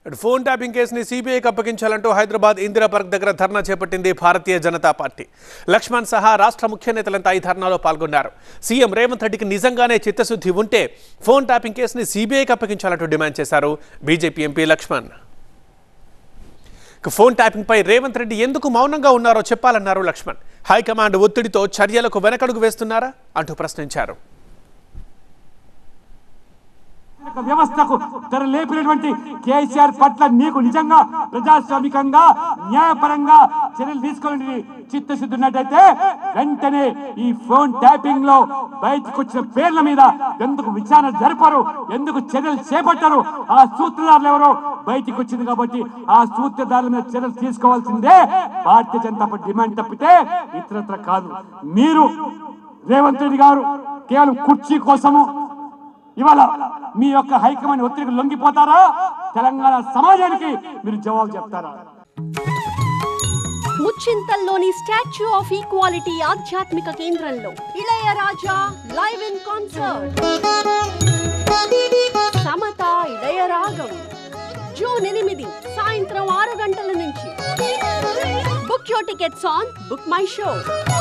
అటు phone tapping కేసుని సిబిఐకి అప్పగించాలంటూ హైదరాబాద్ ఇందిరా పార్క్ దగ్గర ధర్నా చేపట్టింది భారతీయ జనతా పార్టీ లక్ష్మణ్ సహా రాష్ట్ర ముఖ్య నేతలంతా ఈ ధర్నాలో పాల్గొన్నారు సీఎం రేవంత్ రెడ్డికి నిజంగానే చిత్తశుద్ధి ఉంటే ఫోన్ ట్యాపింగ్ కేసుని సిబిఐకి అప్పగించాలంటూ డిమాండ్ చేశారు బీజేపీ ఎంపీ లక్ష్మణ్ ఇక ఫోన్ ట్యాపింగ్ పై రేవంత్ రెడ్డి ఎందుకు మౌనంగా ఉన్నారో చెప్పాలన్నారు లక్ష్మణ్ హైకమాండ్ ఒత్తిడితో చర్యలకు వెనకడుగు వేస్తున్నారా అంటూ ప్రశ్నించారు ఒక వ్యవస్థకు తెర లేపినటువంటి కేసీఆర్ పట్ల నీకు నిజంగా ప్రజాస్వామికంగా న్యాయపరంగా చర్యలు తీసుకోవాలని చిత్తశుద్ధి ఉన్నట్టయితే వెంటనే ఈ ఫోన్ ట్యాపింగ్ లో బయటకు వచ్చిన పేర్ల మీద ఎందుకు విచారణ జరపరు ఎందుకు చర్యలు చేపట్టరు ఆ సూత్రధారులు ఎవరో బయటికి వచ్చింది కాబట్టి ఆ సూత్రధారుల మీద చర్యలు తీసుకోవాల్సిందే భారతీయ జనతా పార్టీ డిమాండ్ తప్పితే ఇతరత్ర కాదు మీరు రేవంత్ రెడ్డి గారు కేవలం కుర్చీ కోసము ఇవాళ మీ యొక్క హైకమాండ్ ఒత్తిడికి లొంగిపోతారా తెలంగాణ సమాజానికి మీరు జవాబు చెప్తారా ముచ్చింతల్లోని స్టాచ్యూ ఆఫ్ ఈక్వాలిటీ ఆధ్యాత్మిక కేంద్రంలో Ilaiyaraaja live in concert Samatha Ilayaragam June ఎనిమిది సాయంత్రం ఆరు గంటల నుంచి book your tickets on book my show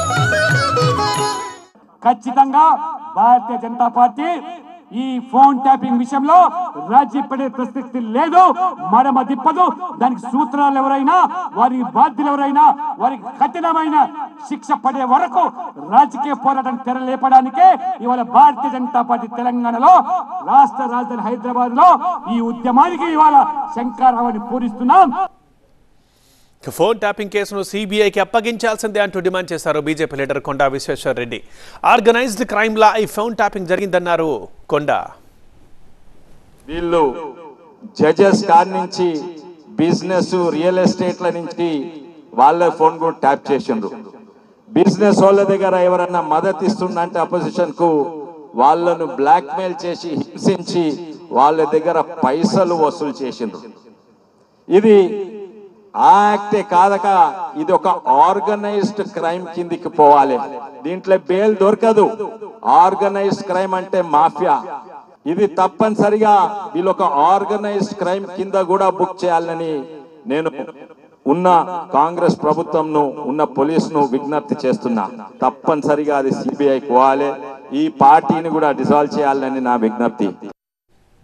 ఖచ్చితంగా భారతీయ జనతా పార్టీ ఈ ఫోన్ ట్యాపింగ్ విషయంలో రాజీ పడే ప్రసక్తి లేదు మడమ తిప్పదు దానికి సూత్రాలు ఎవరైనా వారి బాధ్యులు ఎవరైనా వారికి కఠినమైన శిక్ష పడే వరకు రాజకీయ పోరాటం తెరలేపడానికే ఇవాళ భారతీయ జనతా పార్టీ తెలంగాణలో రాష్ట్ర రాజధాని హైదరాబాద్ లో ఈ ఉద్యమానికి ఇవాళ శంకారావాన్ని పూరిస్తున్నాం ఇక ఫోన్ ట్యాపింగ్ కేసును సిబిఐకి అప్పగించాల్సిందే అంటూ డిమాండ్ చేశారు BJP leader Konda Vishweshwar Reddy organised క్రైమ్లా ఈ ఫోన్ ట్యాపింగ్ జరిగిందన్నారు కొండా వీళ్ళు జడ్జెస్ కాడి నుంచి బిజినెస్ రియల్ ఎస్టేట్ల నుంచి వాళ్ళ ఫోన్ కూడా ట్యాప్ చేసిండ్రు బిజినెస్ వాళ్ళ దగ్గర ఎవరన్నా మద్దతు ఇస్తుందంటే అపోజిషన్ కు వాళ్ళను బ్లాక్ మెయిల్ చేసి హింసించి వాళ్ళ దగ్గర పైసలు వసూలు చేసిండ్రు ఇది ఆ యాక్టే కాదక ఇది ఒక ఆర్గనైజ్డ్ క్రైమ్ కిందికి పోవాలి దీంట్లో బెయిల్ దొరకదు ఆర్గనైజ్డ్ క్రైమ్ అంటే మాఫియా ఇది తప్పనిసరిగా వీళ్ళు ఒక ఆర్గనైజ్డ్ క్రైమ్ కింద కూడా బుక్ చేయాలని నేను ఉన్న కాంగ్రెస్ ప్రభుత్వంను ఉన్న పోలీస్ ను విజ్ఞప్తి చేస్తున్నా తప్పనిసరిగా అది సిబిఐకి పోవాలి ఈ పార్టీని కూడా డిజాల్వ్ చేయాలని నా విజ్ఞప్తి